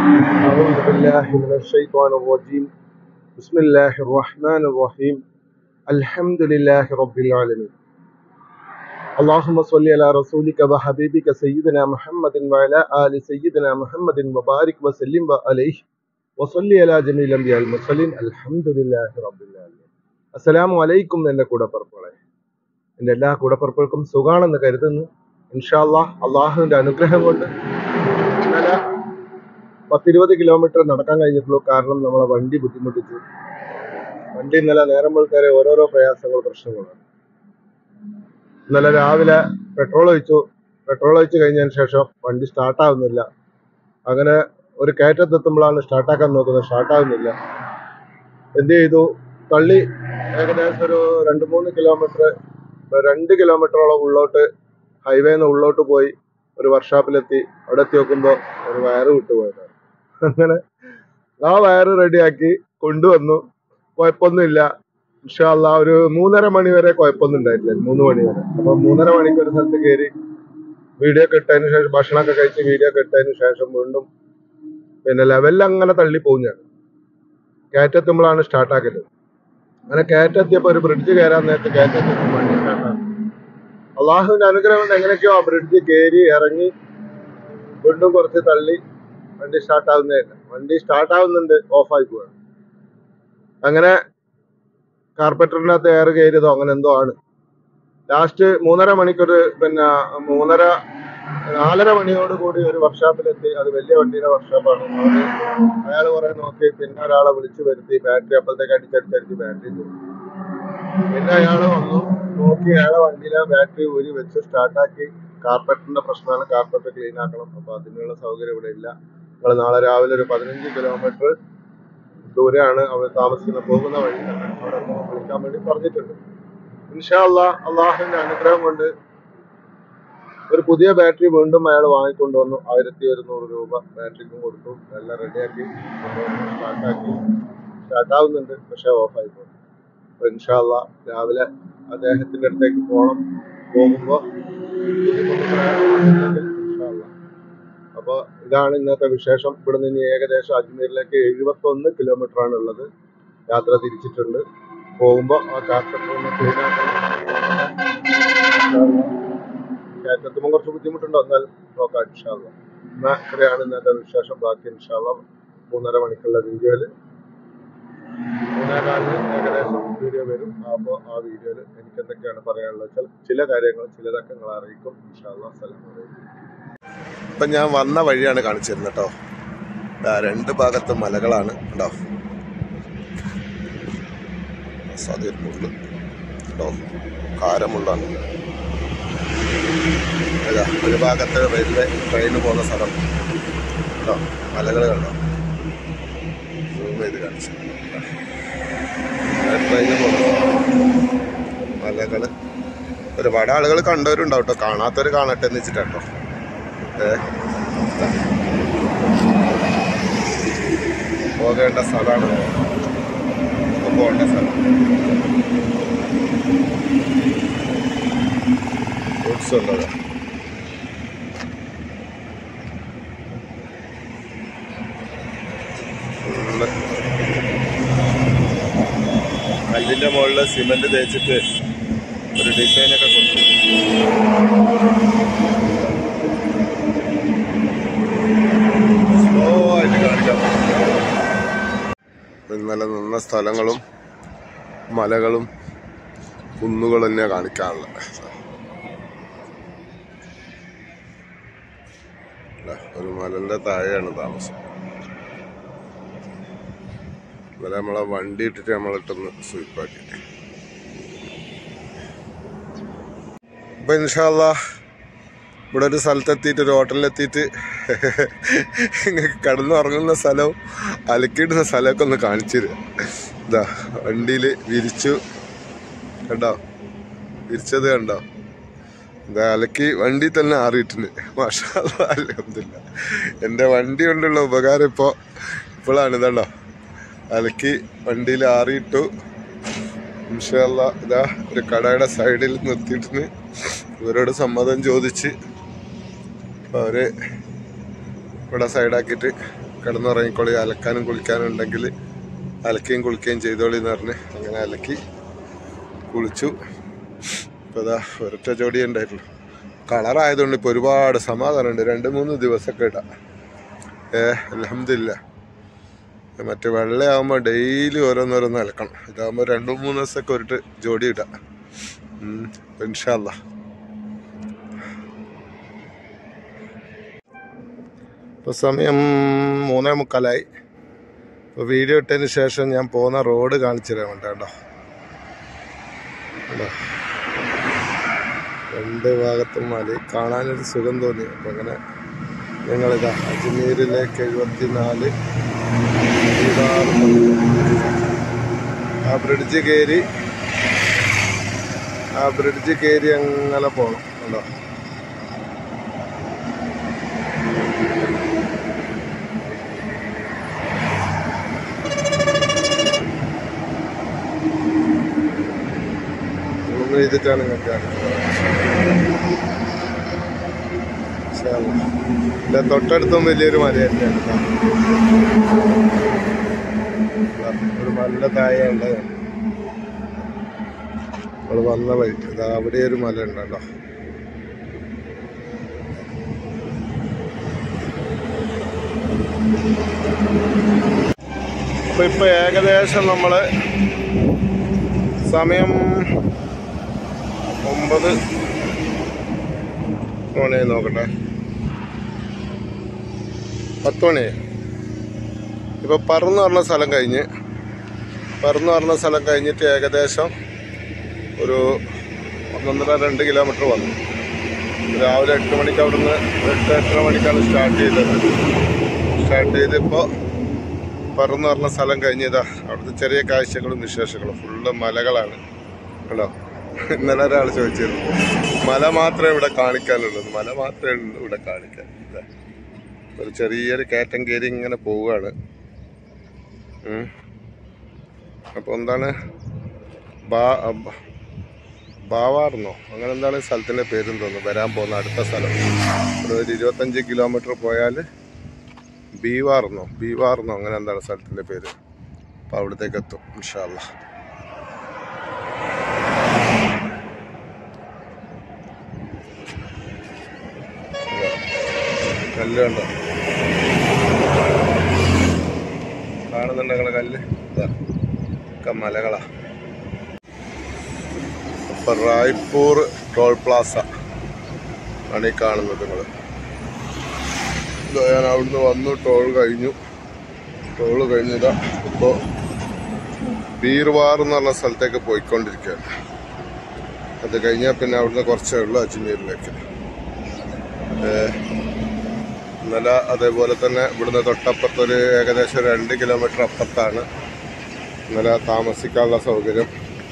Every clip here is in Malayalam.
أعوذ بالله من الشيطان الرجيم بسم الله الرحمن الرحيم الحمد لله رب العالمين اللهم صل على رسولك وحبيبك سيدنا محمد وعلى آل سيدنا محمد وبارك وسلم عليه وصل على جميع الأنبياء المرسلين الحمد لله رب العالمين അസ്സലാമു അലൈക്കും എൻ്റെ കൂടപ്പറപ്പുകളെ എൻ്റെ എല്ലാ കൂടപ്പറപ്പുകൾക്കും സുഖാണെന്ന് കരുതുന്നു ഇൻഷാല്ലാ അള്ളാഹുവിൻ്റെ അനുഗ്രഹം കൊണ്ട് ഇന്നലെ പത്തിരുപത് കിലോമീറ്റർ നടക്കാൻ കഴിഞ്ഞിട്ടുള്ളൂ കാരണം നമ്മളെ വണ്ടി ബുദ്ധിമുട്ടിച്ചു വണ്ടി ഇന്നലെ നേരം വെളുക്കാരെ ഓരോരോ പ്രയാസങ്ങൾ പ്രശ്നങ്ങളാണ് ഇന്നലെ രാവിലെ പെട്രോൾ ഒഴിച്ചു പെട്രോൾ ഒഴിച്ച് കഴിഞ്ഞതിന് ശേഷം വണ്ടി സ്റ്റാർട്ടാവുന്നില്ല അങ്ങനെ ഒരു കയറ്റത്തെത്തുമ്പോഴാണ് സ്റ്റാർട്ടാക്കാൻ നോക്കുന്നത് സ്റ്റാർട്ടാവുന്നില്ല എന്ത് ചെയ്തു തള്ളി ഏകദേശം ഒരു രണ്ട് മൂന്ന് കിലോമീറ്റർ രണ്ട് കിലോമീറ്ററോളം ഉള്ളോട്ട് ഹൈവേന്ന് ഉള്ളോട്ട് പോയി ഒരു വർക്ക്ഷോപ്പിലെത്തി അവിടെ എത്തി നോക്കുമ്പോൾ ഒരു വയറ് വിട്ടുപോയതാണ് അങ്ങനെ ആ വയറ് റെഡിയാക്കി കൊണ്ടുവന്നു കുഴപ്പമൊന്നുമില്ല ഇൻഷാല്ല ഒരു മൂന്നര മണി വരെ കുഴപ്പമൊന്നും ഉണ്ടായിട്ടില്ല മൂന്ന് മണി വരെ അപ്പൊ മൂന്നര മണിക്ക് ഒരു സ്ഥലത്ത് കയറി വീഡിയോ ഒക്കെ ഇട്ടതിന് ശേഷം ഭക്ഷണമൊക്കെ കഴിച്ച് വീഡിയോ ഒക്കെ ഇട്ടതിന് ശേഷം വീണ്ടും പിന്നെ ലെവലിൽ അങ്ങനെ തള്ളി പോകും ഞാൻ കയറ്റെത്തുമ്പോഴാണ് സ്റ്റാർട്ടാക്കല് അങ്ങനെ കയറ്റെത്തിയപ്പോ ഒരു ബ്രിഡ്ജ് കയറാൻ നേരത്തെ കയറ്റെത്തിയപ്പോൾ വണ്ടി സ്റ്റാർട്ടാക്കി അള്ളാഹുവിന്റെ അനുഗ്രഹം കൊണ്ട് എങ്ങനെയൊക്കെയോ ആ ബ്രിഡ്ജ് കയറി ഇറങ്ങി വീണ്ടും കുറച്ച് തള്ളി വണ്ടി സ്റ്റാർട്ട് ആവുന്നതല്ല വണ്ടി സ്റ്റാർട്ട് ആവുന്നുണ്ട് ഓഫായി പോവാണ് അങ്ങനെ കാർപ്പറ്ററിനകത്ത് എയർ കയറിയതോ അങ്ങനെ എന്തോ ആണ് ലാസ്റ്റ് മൂന്നര മണിക്കൊരു പിന്നെ മൂന്നര നാലര മണിയോട് കൂടി ഒരു വർക്ക്ഷോപ്പിലെത്തി അത് വലിയ വണ്ടിയുടെ വർക്ക്ഷോപ്പാണ് അയാൾ കുറെ നോക്കി പിന്നെ ഒരാളെ വിളിച്ചു വരുത്തി ബാറ്ററി അപ്പോഴത്തേക്ക് അടിച്ചടിച്ചടിച്ച് ബാറ്ററി തീർന്നു പിന്നെ അയാൾ വന്നു നോക്കി അയാളെ വണ്ടിയിലെ ബാറ്ററി ഊരി വെച്ച് സ്റ്റാർട്ടാക്കി കാർപ്പറ്റിന്റെ പ്രശ്നമാണ് കാർപ്പറ്റ് ക്ലീൻ ആക്കണം അപ്പൊ അതിനുള്ള സൗകര്യം ഇവിടെ ഇല്ല നിങ്ങൾ നാളെ രാവിലെ ഒരു പതിനഞ്ച് കിലോമീറ്റർ ദൂരെയാണ് അവർ താമസിക്കുന്ന പോകുന്ന വഴി അവിടെ ഒന്ന് വിളിക്കാൻ വേണ്ടി പറഞ്ഞിട്ടുണ്ട് ഇൻഷാ അള്ളാ അള്ളാഹുവിന്റെ അനുഗ്രഹം കൊണ്ട് ഒരു പുതിയ ബാറ്ററി വീണ്ടും അയാൾ വാങ്ങിക്കൊണ്ടുവന്നു ആയിരത്തി ഒരുന്നൂറ് രൂപ ബാറ്ററിക്കും കൊടുത്തു എല്ലാം റെഡിയാക്കി സ്റ്റാർട്ടാക്കി സ്റ്റാർട്ടാവുന്നുണ്ട് പക്ഷെ ഓഫായി പോകും അപ്പൊ ഇൻഷാല്ല രാവിലെ അദ്ദേഹത്തിന്റെ അടുത്തേക്ക് പോകണം പോകുമ്പോ അപ്പൊ ഇതാണ് ഇന്നത്തെ വിശേഷം ഇവിടെ നിന്ന് ഏകദേശം അജ്മീറിലേക്ക് എഴുപത്തി ഒന്ന് കിലോമീറ്റർ ആണ് ഉള്ളത് യാത്ര തിരിച്ചിട്ടുണ്ട് പോകുമ്പോ ആ കാർപ്പറ്റർ ഒന്ന് ക്ലീൻ ആക്കണം കയറ്റെത്തുമ്പോൾ കുറച്ച് ബുദ്ധിമുട്ടുണ്ടോ എന്നാലും നോക്കാം ഇൻഷാല്ല എന്നാ ഇത്രയാണ് ഇന്നത്തെ വിശേഷം ബാക്കി ഇൻഷാല്ല മൂന്നര മണിക്കുള്ള വീഡിയോയില് മൂന്നേ കാലിന് ഏകദേശം വീഡിയോ വരും അപ്പോൾ ആ വീഡിയോയിൽ എനിക്ക് എന്തൊക്കെയാണ് പറയാനുള്ളത് വെച്ചാൽ ചില കാര്യങ്ങൾ ചിലതൊക്കെ നിങ്ങൾ അറിയിക്കും ഇൻഷാല്ലാ സ്ഥലം ഇപ്പം ഞാൻ വന്ന വഴിയാണ് കാണിച്ചിരുന്നത് കേട്ടോ രണ്ട് ഭാഗത്ത് മലകളാണ് ഉണ്ടോ സാധ്യത മുള്ളു കേട്ടോ കാരമുള്ളാണ് ഇതാ ഒരു ഭാഗത്ത് റെയിൽവേ ട്രെയിൻ പോകുന്ന സ്ഥലം കേട്ടോ മലകൾ കണ്ടോ സൂം ചെയ്ത് കാണിച്ചു ട്രെയിൻ പോകുന്ന മലകൾ ഒരുപാട് ആളുകൾ കണ്ടവരുണ്ടാവും കേട്ടോ കാണാത്തവർ കാണട്ടെ എന്ന് വെച്ചിട്ടാട്ടോ ഏ ഇതാ. പോകേണ്ട സ്ഥലമാണ് ഇപ്പൊ പോകേണ്ട സ്ഥലം ഫ്രൂട്ട്സ് ഉള്ളത് ഫുള്ള് കല്ലിന്റെ മുകളിൽ സിമെന്റ് തേച്ചിട്ട് ഒരു ഡിസൈനൊക്കെ കൊടുത്തു സ്ലോ ആയിട്ട് കാണിക്കാം ഇന്നലെ നിന്ന സ്ഥലങ്ങളും മലകളും കുന്നുകളും തന്നെ കാണിക്കാനുള്ളത് ഇതാ, ഒരു മലന്റെ താഴെയാണ് താമസം ഇന്നലെ നമ്മളെ വണ്ടി ഇട്ടിട്ട് നമ്മളിട്ടൊന്ന് സ്വീപ്പാക്കി അപ്പൊ ഇൻഷാല്ല ഇവിടെ ഒരു സ്ഥലത്തെത്തിയിട്ട് ഒരു ഹോട്ടലിലെത്തിയിട്ട് കിടന്നുറങ്ങുന്ന സ്ഥലവും അലക്കിയിടുന്ന സ്ഥലമൊക്കെ ഒന്ന് കാണിച്ചു തരാം ഇതാ വണ്ടിയിൽ വിരിച്ചു കണ്ടോ വിരിച്ചത് കണ്ടോ ഇതാ അലക്കി വണ്ടി തന്നെ ആറിയിട്ടുണ്ട് മാഷാ അലഹമില്ല എൻ്റെ വണ്ടി കൊണ്ടുള്ള ഉപകാരം ഇപ്പോൾ ഇപ്പോഴാണ് ഇതാണ്ടോ അലക്കി വണ്ടിയിൽ ആറിയിട്ടു ഇൻഷല്ല ഇതാ ഒരു കടയുടെ സൈഡിൽ നിർത്തിയിട്ടിന് ഇവരോട് സമ്മതം ചോദിച്ച് അപ്പൊ അവര് ഇവിടെ സൈഡാക്കിയിട്ട് കിടന്നുറങ്ങിക്കോളി അലക്കാനും കുളിക്കാനും ഉണ്ടെങ്കിൽ അലക്കുകയും കുളിക്കുകയും ചെയ്തോളി എന്ന് പറഞ്ഞ് അങ്ങനെ അലക്കി കുളിച്ചു ഇപ്പോൾ ഇതാ ഒരൊറ്റ ജോഡി ഉണ്ടായിട്ടുള്ളൂ കളറായതുകൊണ്ട് ഇപ്പോൾ ഒരുപാട് സമാധാനമുണ്ട് രണ്ട് മൂന്ന് ദിവസമൊക്കെ ഇടാം ഏ അലഹമില്ല മറ്റേ വെള്ളയാകുമ്പോൾ ഡെയിലി ഓരോന്നോരോന്ന് അലക്കണം ഇതാകുമ്പോൾ രണ്ട് മൂന്ന് ദിവസമൊക്കെ ഒരു ജോഡി ഇടാം ഉം, ഇൻഷാല്ലാ ഇപ്പോൾ സമയം മൂന്നേ മുക്കാലായി ഇപ്പോൾ വീഡിയോ ഇട്ടതിന് ശേഷം ഞാൻ പോകുന്ന റോഡ് കാണിച്ചു തരാൻ വേണ്ട കേട്ടോ കണ്ടോ? രണ്ട് ഭാഗത്തും മല കാണാനൊരു സുഖം തോന്നി അപ്പം അങ്ങനെ ഞങ്ങളിതാ അജ്മീരിലേക്ക് എഴുപത്തിനാല് ആ ബ്രിഡ്ജ് കയറി ആ ബ്രിഡ്ജ് കയറി അങ്ങനെ പോകണം കണ്ടോ സൂം ചെയ്തിട്ടാണ് നിങ്ങൾക്ക് ഇല്ല തൊട്ടടുത്തും വലിയൊരു മല തന്നെയാണ് ട്ടോ. ഇതാ, ഒരു മല താഴെ ഉള്ളത് നമ്മൾ വന്ന വഴി ഇതാ അവിടെ ഒരു മല ഉണ്ട് കേട്ടോ അപ്പൊ ഇപ്പൊ ഏകദേശം നമ്മള് സമയം ഒമ്പത് മണിയായി നോക്കട്ടെ പത്ത് മണിയായി ഇപ്പൊ പറന്ന് പറഞ്ഞ സ്ഥലം കഴിഞ്ഞ് പറന്ന് പറഞ്ഞ സ്ഥലം കഴിഞ്ഞിട്ട് ഏകദേശം ഒരു ഒന്നൊന്നര രണ്ട് കിലോമീറ്റർ വന്നു രാവിലെ എട്ട് മണിക്ക് അവിടുന്ന് എട്ട് എട്ടര മണിക്കാണ് സ്റ്റാർട്ട് ചെയ്തത് സ്റ്റാർട്ട് ചെയ്ത് ഇപ്പോൾ പറന്ന് പറഞ്ഞ സ്ഥലം കഴിഞ്ഞതാ അവിടുത്തെ ചെറിയ കാഴ്ചകളും വിശേഷങ്ങളും ഫുള്ള് മലകളാണ് കേട്ടോ ഇന്നലെ ഒരാൾ ചോദിച്ചിരുന്നു മല മാത്രമേ ഇവിടെ കാണിക്കാനുള്ളൂ മല മാത്രമേ ഉള്ളൂ ഇവിടെ കാണിക്കാൻ ഇതാ. ഒരു ചെറിയൊരു കയറ്റം കയറി ഇങ്ങനെ പോവുകയാണ് ഉം. അപ്പൊ എന്താണ് ബാ ബ- ബാവാർന്നോ അങ്ങനെ എന്താണ് സ്ഥലത്തിന്റെ പേരും തോന്നുന്നു വരാൻ പോകുന്ന അടുത്ത സ്ഥലം ഒരു ഇരുപത്തഞ്ച് കിലോമീറ്റർ പോയാൽ ബീവാർന്നോ ബീവാർന്നോ അങ്ങനെ എന്താണ് സ്ഥലത്തിന്റെ പേര് അപ്പൊ അവിടത്തേക്ക് എത്തും ഇൻഷാല്ല കല്ല് കണ്ടോ കാണുന്നുണ്ടോ നിങ്ങളെ കല്ല് ഇതാ ഒക്കെ മലകളാ അപ്പൊ റായ്പൂർ ടോൾ പ്ലാസ ആണ് ഈ കാണുന്നത് നിങ്ങൾ ഞാൻ അവിടുന്ന് വന്നു ടോൾ കഴിഞ്ഞു ടോൾ കഴിഞ്ഞതാ ഇപ്പോൾ ബീർവാർ എന്ന് പറഞ്ഞ സ്ഥലത്തേക്ക് പോയിക്കൊണ്ടിരിക്കുകയാണ് അത് കഴിഞ്ഞാൽ പിന്നെ അവിടുന്ന് കുറച്ചേ ഉള്ളൂ അജ്മീറിലേക്ക് ഏഹ് ഇന്നലെ അതേപോലെ തന്നെ ഇവിടുന്ന് തൊട്ടപ്പുറത്തൊരു ഏകദേശം രണ്ട് കിലോമീറ്റർ അപ്പുറത്താണ് ഇന്നലെ താമസിക്കാനുള്ള സൗകര്യം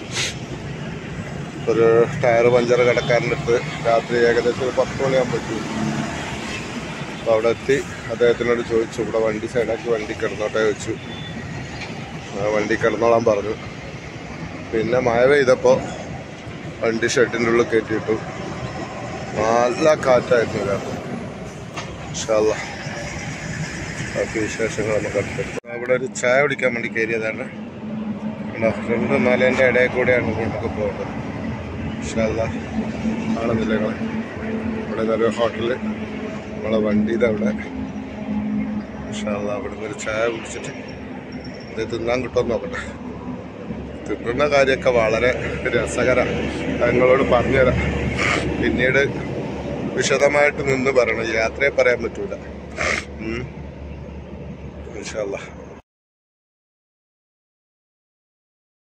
ഒരു ടയർ പഞ്ചർ കടക്കാരൻ്റെ അടുത്ത് രാത്രി ഏകദേശം ഒരു പത്ത് മണിയാകുമ്പോൾ എത്തി അപ്പോൾ അവിടെ എത്തി അദ്ദേഹത്തിനോട് ചോദിച്ചു ഇവിടെ വണ്ടി സൈഡാക്കി വണ്ടി കിടന്നോട്ടെ ചോദിച്ചു ആ വണ്ടി കിടന്നോളാൻ പറഞ്ഞു പിന്നെ മഴ പെയ്തപ്പോൾ വണ്ടി ഷെഡിൻ്റെ ഉള്ളിൽ കയറ്റിയിട്ടു നല്ല കാറ്റായിരുന്നു രാത്രി ഇൻഷാല്ലാ ബാക്കി വിശേഷങ്ങൾ നമുക്ക് അടുത്തെടുക്കാം അവിടെ ഒരു ചായ കുടിക്കാൻ വേണ്ടി കയറിയതാണ് കണ്ടോ രണ്ട് മലേൻ്റെ ഇടയിൽ കൂടെയാണ് നമുക്ക് പോകേണ്ടത് ഇൻഷാല്ലാ കാണുന്നില്ല നിങ്ങളെ ഇവിടെ ഒരു ഹോട്ടല് നമ്മളെ വണ്ടിയുടെ അവിടെ ഇൻഷാല്ലാ അവിടെ നിന്ന് ഒരു ചായ കുടിച്ചിട്ട് ഇത് തിന്നാൻ കിട്ടുമെന്ന് നോക്കട്ടെ തിന്നുന്ന കാര്യമൊക്കെ വളരെ രസകരമാണ് നിങ്ങളോട് പറഞ്ഞുതരാം പിന്നീട് വിശദമായിട്ട് നിന്ന് പറയണം യാത്രയെ പറയാൻ പറ്റൂല ഉം. ഇൻഷാല്ലാ